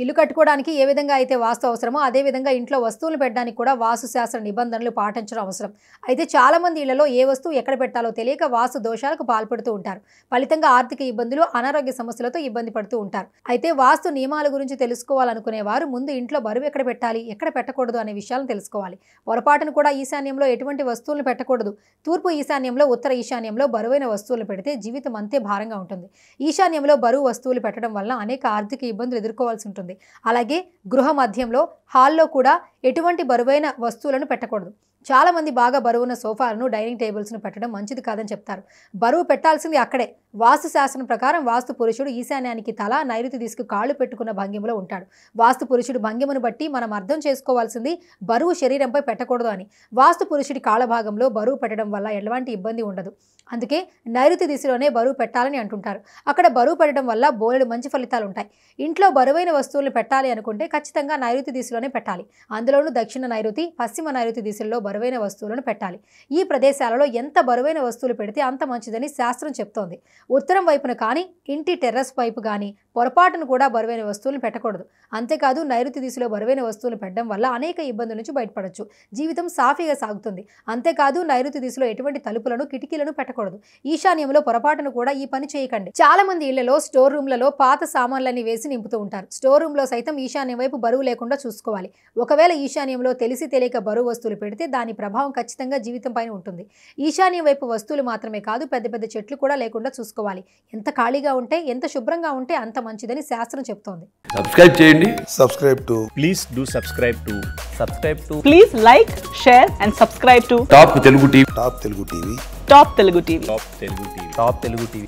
ఇల్లు కట్టుకోవడానికి ఏ విధంగా అయితే వాస్తు అవసరమో అదే విధంగా ఇంట్లో వస్తువులు పెట్టడానికి కూడా వాస్తు శాస్త్ర నిబంధనలు పాటించడం అవసరం అయితే చాలా మంది ఇళ్లలో ఏ వస్తువు ఎక్కడ పెట్టాలో తెలియక వాస్తు దోషాలకు పాల్పడుతూ ఉంటారు ఫలితంగా ఆర్థిక ఇబ్బందులు అనారోగ్య సమస్యలతో ఇబ్బంది పడుతూ ఉంటారు అయితే వాస్తు నియమాల గురించి తెలుసుకోవాలనుకునే వారు ముందు ఇంట్లో బరువు ఎక్కడ పెట్టాలి ఎక్కడ పెట్టకూడదు అనే విషయాలను తెలుసుకోవాలి పొరపాటును కూడా ఈశాన్యంలో ఎటువంటి వస్తువులు పెట్టకూడదు తూర్పు ఈశాన్యంలో ఉత్తర ఈశాన్యంలో బరువైన వస్తువులు పెడితే జీవితం అంతే భారంగా ఉంటుంది ఈశాన్యంలో బరువు వస్తువులు పెట్టడం వల్ల అనేక ఆర్థిక ఇబ్బందులు ఎదుర్కోవాల్సి ఉంటుంది అలాగే గృహ మధ్యంలో హాల్లో కూడా ఎటువంటి బరువైన వస్తువులను పెట్టకూడదు చాలా మంది బాగా బరువున్న సోఫాలను డైనింగ్ టేబుల్స్ను పెట్టడం మంచిది కాదని చెప్తారు బరువు పెట్టాల్సింది అక్కడే వాస్తు శాస్త్రం ప్రకారం వాస్తు పురుషుడు ఈశాన్యానికి తల నైరుతి దిశకు కాళ్ళు పెట్టుకున్న భంగిమలో ఉంటాడు వాస్తు పురుషుడు భంగిమను బట్టి మనం అర్థం చేసుకోవాల్సింది బరువు శరీరంపై పెట్టకూడదు అని వాస్తు పురుషుడి కాళ్ళ భాగంలో బరువు పెట్టడం వల్ల ఎలాంటి ఇబ్బంది ఉండదు అందుకే నైరుతి దిశలోనే బరువు పెట్టాలని అంటుంటారు అక్కడ బరువు పెట్టడం వల్ల బోలెడు మంచి ఫలితాలు ఉంటాయి ఇంట్లో బరువైన వస్తువులు పెట్టాలి అనుకుంటే ఖచ్చితంగా నైరుతి దిశలోనే పెట్టాలి అందులోనూ దక్షిణ నైరుతి పశ్చిమ నైరుతి దిశల్లో బరువైన వస్తువులను పెట్టాలి ఈ ప్రదేశాలలో ఎంత బరువైన వస్తువులు పెడితే అంత మంచిదని శాస్త్రం చెప్తోంది ఉత్తరం వైపున కానీ ఇంటి టెర్రస్ వైపు కానీ పొరపాటును కూడా బరువైన వస్తువులను పెట్టకూడదు అంతేకాదు నైరుతి దిశలో బరువైన వస్తువులు పెట్టడం వల్ల అనేక ఇబ్బందుల నుంచి బయటపడవచ్చు జీవితం సాఫీగా సాగుతుంది అంతేకాదు నైరుతి దిశలో ఎటువంటి తలుపులను కిటికీలను పెట్టకూడదు ఈశాన్యంలో పొరపాటును కూడా ఈ పని చేయకండి చాలా మంది ఇళ్లలో స్టోర్ రూమ్లలో పాత సామాన్లన్నీ వేసి నింపుతూ ఉంటారు స్టోర్ రూమ్ లో సైతం ఈశాన్యం వైపు బరువు లేకుండా చూసుకోవాలి ఒకవేళ ఈశాన్యంలో తెలిసి తెలియక బరువు వస్తువులు పెడితే దాని ప్రభావం ఖచ్చితంగా జీవితం పైన ఉంటుంది ఈశాన్యం వైపు వస్తువులు మాత్రమే కాదు పెద్ద పెద్ద చెట్లు కూడా లేకుండా చూసుకోవాలి ఎంత ఖాళీగా ఉంటే ఎంత శుభ్రంగా ఉంటే అంత మంచిదని శాస్త్రం చెప్తోంది సబ్స్క్రైబ్ చేయండి subscribe to please do subscribe to subscribe to Please like, share, and subscribe to top Telugu TV Top Telugu TV. Top Telugu TV. top telugu tv Top Telugu TV.